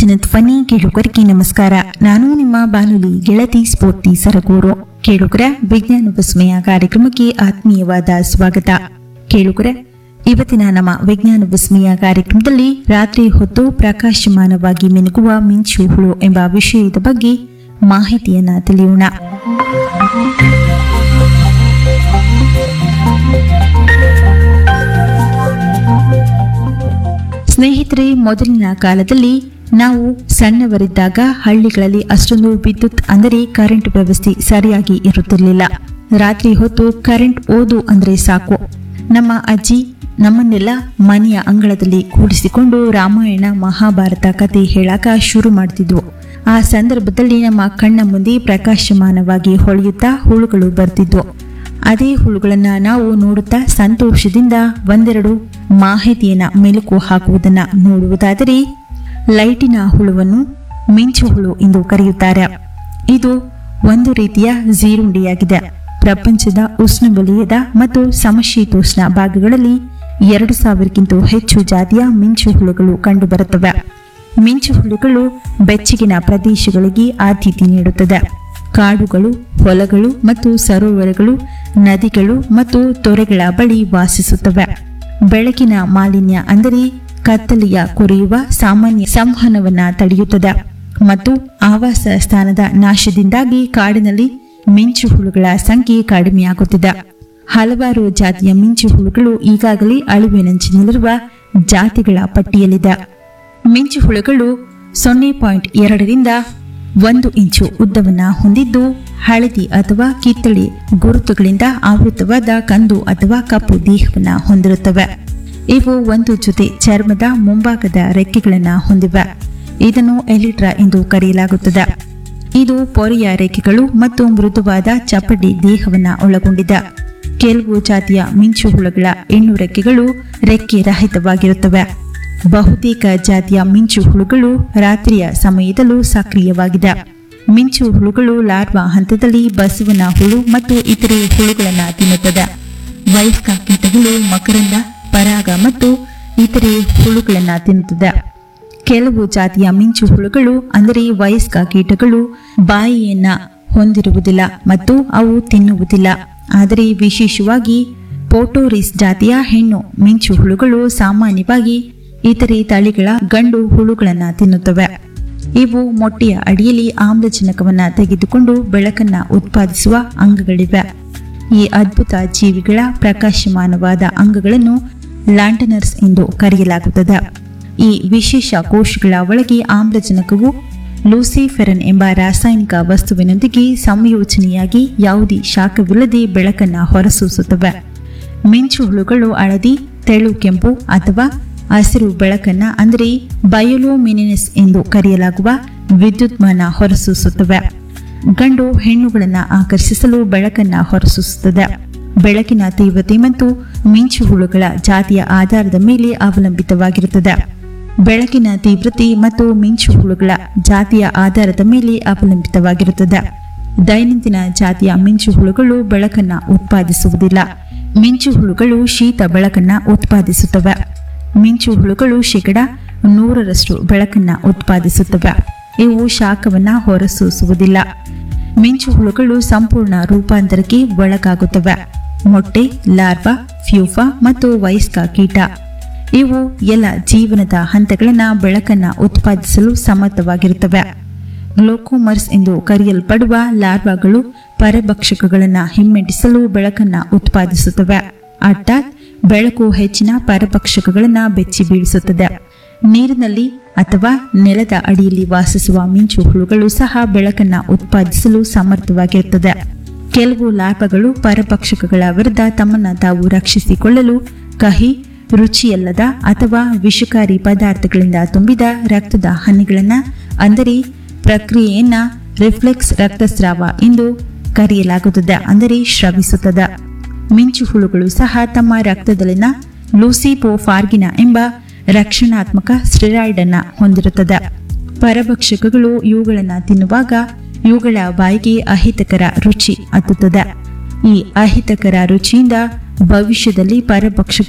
ಬೆಳಗಿನ ಧ್ವನಿ ಕೇಳುಗರಿಗೆ ನಮಸ್ಕಾರ ನಾನು ನಿಮ್ಮ ಬಾನುಲಿ ಗೆಳತಿ ಸ್ಫೂರ್ತಿ ಸರಗೂರು ಕೇಳುಗರ ವಿಜ್ಞಾನ ವಿಸ್ಮಯ ಕಾರ್ಯಕ್ರಮಕ್ಕೆ ಆತ್ಮೀಯವಾದ ಸ್ವಾಗತ ಕೇಳುಗರ ಇವತ್ತಿನ ನಮ್ಮ ವಿಜ್ಞಾನ ವಿಸ್ಮಯ ಕಾರ್ಯಕ್ರಮದಲ್ಲಿ ರಾತ್ರಿ ಹೊತ್ತು ಪ್ರಕಾಶಮಾನವಾಗಿ ಮಿನುಗುವ ಮಿಂಚು ಹುಳು ಎಂಬ ವಿಷಯದ ಬಗ್ಗೆ ಮಾಹಿತಿಯನ್ನ ತಿಳಿಯೋಣ ಸ್ನೇಹಿತರೆ ಮೊದಲಿನ ಕಾಲದಲ್ಲಿ ನಾವು ಸಣ್ಣವರಿದ್ದಾಗ ಹಳ್ಳಿಗಳಲ್ಲಿ ಅಷ್ಟೊಂದು ವಿದ್ಯುತ್ ಅಂದರೆ ಕರೆಂಟ್ ವ್ಯವಸ್ಥೆ ಸರಿಯಾಗಿ ಇರುತ್ತಿರಲಿಲ್ಲ ರಾತ್ರಿ ಹೊತ್ತು ಕರೆಂಟ್ ಓದು ಅಂದ್ರೆ ಸಾಕು ನಮ್ಮ ಅಜ್ಜಿ ನಮ್ಮನ್ನೆಲ್ಲ ಮನೆಯ ಅಂಗಳದಲ್ಲಿ ಕೂಡಿಸಿಕೊಂಡು ರಾಮಾಯಣ ಮಹಾಭಾರತ ಕತೆ ಹೇಳಾಕ ಶುರು ಮಾಡ್ತಿದ್ವು ಆ ಸಂದರ್ಭದಲ್ಲಿ ನಮ್ಮ ಕಣ್ಣ ಮುಂದೆ ಪ್ರಕಾಶಮಾನವಾಗಿ ಹೊಳೆಯುತ್ತಾ ಹುಳುಗಳು ಬರ್ತಿದ್ವು ಅದೇ ಹುಳುಗಳನ್ನ ನಾವು ನೋಡುತ್ತಾ ಸಂತೋಷದಿಂದ ಒಂದೆರಡು ಮಾಹಿತಿಯನ್ನ ಮೆಲುಕು ಹಾಕುವುದನ್ನ ನೋಡುವುದಾದರೆ ಲೈಟಿನ ಹುಳುವನ್ನು ಮಿಂಚು ಹುಳು ಎಂದು ಕರೆಯುತ್ತಾರೆ ಇದು ಒಂದು ರೀತಿಯ ಜೀರುಂಡೆಯಾಗಿದೆ ಪ್ರಪಂಚದ ಉಷ್ಣವಲಯದ ಮತ್ತು ಸಮಶೀತೋಷ್ಣ ಭಾಗಗಳಲ್ಲಿ ಎರಡು ಸಾವಿರಕ್ಕಿಂತ ಹೆಚ್ಚು ಜಾತಿಯ ಮಿಂಚು ಹುಳುಗಳು ಕಂಡುಬರುತ್ತವೆ ಮಿಂಚು ಹುಳುಗಳು ಬೆಚ್ಚಗಿನ ಪ್ರದೇಶಗಳಿಗೆ ಆದ್ಯತೆ ನೀಡುತ್ತದೆ ಕಾಡುಗಳು ಹೊಲಗಳು ಮತ್ತು ಸರೋವರಗಳು ನದಿಗಳು ಮತ್ತು ತೊರೆಗಳ ಬಳಿ ವಾಸಿಸುತ್ತವೆ ಬೆಳಕಿನ ಮಾಲಿನ್ಯ ಅಂದರೆ ಕತ್ತಲೆಯ ಕೊರೆಯುವ ಸಾಮಾನ್ಯ ಸಂವಹನವನ್ನ ತಡೆಯುತ್ತದೆ ಮತ್ತು ಆವಾಸ ಸ್ಥಾನದ ನಾಶದಿಂದಾಗಿ ಕಾಡಿನಲ್ಲಿ ಮಿಂಚು ಹುಳುಗಳ ಸಂಖ್ಯೆ ಕಡಿಮೆಯಾಗುತ್ತಿದೆ ಹಲವಾರು ಜಾತಿಯ ಮಿಂಚು ಹುಳುಗಳು ಈಗಾಗಲೇ ಅಳಿವಿನಂಚಿನಲ್ಲಿರುವ ಜಾತಿಗಳ ಪಟ್ಟಿಯಲ್ಲಿದೆ ಮಿಂಚು ಹುಳುಗಳು ಸೊನ್ನೆ ಪಾಯಿಂಟ್ ಎರಡರಿಂದ ಒಂದು ಇಂಚು ಉದ್ದವನ್ನ ಹೊಂದಿದ್ದು ಹಳದಿ ಅಥವಾ ಕಿತ್ತಳೆ ಗುರುತುಗಳಿಂದ ಆವೃತವಾದ ಕಂದು ಅಥವಾ ಕಪ್ಪು ದೇಹವನ್ನ ಹೊಂದಿರುತ್ತವೆ ಇವು ಒಂದು ಜೊತೆ ಚರ್ಮದ ಮುಂಭಾಗದ ರೆಕ್ಕೆಗಳನ್ನ ಹೊಂದಿವೆ ಇದನ್ನು ಎಲಿಟ್ರಾ ಎಂದು ಕರೆಯಲಾಗುತ್ತದೆ ಇದು ಪೊರೆಯ ರೆಕ್ಕೆಗಳು ಮತ್ತು ಮೃದುವಾದ ಚಪ್ಪಡಿ ದೇಹವನ್ನ ಒಳಗೊಂಡಿದೆ ಕೆಲವು ಜಾತಿಯ ಮಿಂಚು ಹುಳುಗಳ ಹೆಣ್ಣು ರೆಕ್ಕೆಗಳು ರೆಕ್ಕೆ ರಹಿತವಾಗಿರುತ್ತವೆ ಬಹುತೇಕ ಜಾತಿಯ ಮಿಂಚು ಹುಳುಗಳು ರಾತ್ರಿಯ ಸಮಯದಲ್ಲೂ ಸಕ್ರಿಯವಾಗಿದೆ ಮಿಂಚು ಹುಳುಗಳು ಲಾರ್ವಾ ಹಂತದಲ್ಲಿ ಬಸವನ ಹುಳು ಮತ್ತು ಇತರೆ ಹುಳುಗಳನ್ನು ತಿನ್ನುತ್ತದೆ ವಯಸ್ಕ ಕೀಟಗಳು ಮಕರಂದ ಪರಾಗ ಮತ್ತು ಇತರೆ ಹುಳುಗಳನ್ನು ತಿನ್ನುತ್ತದೆ ಕೆಲವು ಜಾತಿಯ ಮಿಂಚು ಹುಳುಗಳು ಅಂದರೆ ವಯಸ್ಕ ಕೀಟಗಳು ಬಾಯಿಯನ್ನ ಹೊಂದಿರುವುದಿಲ್ಲ ಮತ್ತು ಅವು ತಿನ್ನುವುದಿಲ್ಲ ಆದರೆ ವಿಶೇಷವಾಗಿ ಪೋಟೋರಿಸ್ ಜಾತಿಯ ಹೆಣ್ಣು ಮಿಂಚು ಹುಳುಗಳು ಸಾಮಾನ್ಯವಾಗಿ ಇತರೆ ತಳಿಗಳ ಗಂಡು ಹುಳುಗಳನ್ನ ತಿನ್ನುತ್ತವೆ ಇವು ಮೊಟ್ಟೆಯ ಅಡಿಯಲ್ಲಿ ಆಮ್ಲಜನಕವನ್ನ ತೆಗೆದುಕೊಂಡು ಬೆಳಕನ್ನ ಉತ್ಪಾದಿಸುವ ಅಂಗಗಳಿವೆ ಈ ಅದ್ಭುತ ಜೀವಿಗಳ ಪ್ರಕಾಶಮಾನವಾದ ಅಂಗಗಳನ್ನು ಲ್ಯಾಂಟನರ್ಸ್ ಎಂದು ಕರೆಯಲಾಗುತ್ತದೆ ಈ ವಿಶೇಷ ಕೋಶಗಳ ಒಳಗೆ ಆಮ್ಲಜನಕವು ಲೂಸಿಫೆರನ್ ಎಂಬ ರಾಸಾಯನಿಕ ವಸ್ತುವಿನೊಂದಿಗೆ ಸಂಯೋಜನೆಯಾಗಿ ಯಾವುದೇ ಶಾಖವಿಲ್ಲದೆ ಬೆಳಕನ್ನ ಹೊರಸೂಸುತ್ತವೆ ಮಿಂಚು ಹುಳುಗಳು ಹಳದಿ ತೆಳು ಕೆಂಪು ಅಥವಾ ಹಸಿರು ಬೆಳಕನ್ನ ಅಂದರೆ ಬಯೋಲೋಮಿನಿನೆಸ್ ಎಂದು ಕರೆಯಲಾಗುವ ವಿದ್ಯುತ್ಮನ ಹೊರಸೂಸುತ್ತವೆ ಗಂಡು ಹೆಣ್ಣುಗಳನ್ನು ಆಕರ್ಷಿಸಲು ಬೆಳಕನ್ನ ಹೊರಸೂಸುತ್ತದೆ ಬೆಳಕಿನ ತೀವ್ರತೆ ಮತ್ತು ಮಿಂಚು ಹುಳುಗಳ ಜಾತಿಯ ಆಧಾರದ ಮೇಲೆ ಅವಲಂಬಿತವಾಗಿರುತ್ತದೆ ಬೆಳಕಿನ ತೀವ್ರತೆ ಮತ್ತು ಮಿಂಚು ಹುಳುಗಳ ಜಾತಿಯ ಆಧಾರದ ಮೇಲೆ ಅವಲಂಬಿತವಾಗಿರುತ್ತದೆ ದೈನಂದಿನ ಜಾತಿಯ ಮಿಂಚು ಹುಳುಗಳು ಬೆಳಕನ್ನ ಉತ್ಪಾದಿಸುವುದಿಲ್ಲ ಮಿಂಚು ಹುಳುಗಳು ಶೀತ ಬೆಳಕನ್ನ ಉತ್ಪಾದಿಸುತ್ತವೆ ಮಿಂಚು ಹುಳುಗಳು ಶೇಕಡ ನೂರರಷ್ಟು ಬೆಳಕನ್ನ ಉತ್ಪಾದಿಸುತ್ತವೆ ಇವು ಶಾಖವನ್ನ ಹೊರಸೂಸುವುದಿಲ್ಲ ಮಿಂಚು ಹುಳುಗಳು ಸಂಪೂರ್ಣ ರೂಪಾಂತರಕ್ಕೆ ಒಳಗಾಗುತ್ತವೆ ಮೊಟ್ಟೆ ಲಾರ್ವಾ ಫ್ಯೂಫಾ ಮತ್ತು ವಯಸ್ಕ ಕೀಟ ಇವು ಎಲ್ಲ ಜೀವನದ ಹಂತಗಳನ್ನ ಬೆಳಕನ್ನ ಉತ್ಪಾದಿಸಲು ಸಮರ್ಥವಾಗಿರುತ್ತವೆ ಗ್ಲೋಕೋಮರ್ಸ್ ಎಂದು ಕರೆಯಲ್ಪಡುವ ಲಾರ್ವಾಗಳು ಪರಭಕ್ಷಕಗಳನ್ನ ಹಿಮ್ಮೆಟ್ಟಿಸಲು ಬೆಳಕನ್ನ ಉತ್ಪಾದಿಸುತ್ತವೆ ಅರ್ಥಾತ್ ಬೆಳಕು ಹೆಚ್ಚಿನ ಪರಭಕ್ಷಕಗಳನ್ನ ಬೆಚ್ಚಿ ಬೀಳಿಸುತ್ತದೆ ನೀರಿನಲ್ಲಿ ಅಥವಾ ನೆಲದ ಅಡಿಯಲ್ಲಿ ವಾಸಿಸುವ ಮಿಂಚು ಹುಳುಗಳು ಸಹ ಬೆಳಕನ್ನ ಉತ್ಪಾದಿಸಲು ಸಮರ್ಥವಾಗಿರುತ್ತದೆ ಕೆಲವು ಲಾರ್ವಗಳು ಪರಭಕ್ಷಕಗಳ ವಿರುದ್ಧ ತಮ್ಮನ್ನ ತಾವು ರಕ್ಷಿಸಿಕೊಳ್ಳಲು ಕಹಿ ರುಚಿಯಲ್ಲದ ಅಥವಾ ವಿಷಕಾರಿ ಪದಾರ್ಥಗಳಿಂದ ತುಂಬಿದ ರಕ್ತದ ಹನಿಗಳನ್ನ ಅಂದರೆ ಪ್ರಕ್ರಿಯೆಯನ್ನ ರಿಫ್ಲೆಕ್ಸ್ ರಕ್ತಸ್ರಾವ ಎಂದು ಕರೆಯಲಾಗುತ್ತದೆ ಅಂದರೆ ಶ್ರವಿಸುತ್ತದೆ ಮಿಂಚು ಹುಳುಗಳು ಸಹ ತಮ್ಮ ರಕ್ತದಲ್ಲಿನ ಲೂಸಿಪೋಫಾರ್ಗಿನ ಎಂಬ ರಕ್ಷಣಾತ್ಮಕ ಸ್ಟೆರಾಯ್ಡ್ ಅನ್ನ ಹೊಂದಿರುತ್ತದೆ ಪರಭಕ್ಷಕಗಳು ಇವುಗಳನ್ನು ತಿನ್ನುವಾಗ ಇವುಗಳ ಬಾಯಿಗೆ ಅಹಿತಕರ ರುಚಿ ಹತ್ತುತ್ತದೆ ಈ ಅಹಿತಕರ ರುಚಿಯಿಂದ ಭವಿಷ್ಯದಲ್ಲಿ ಪರಭಕ್ಷಕ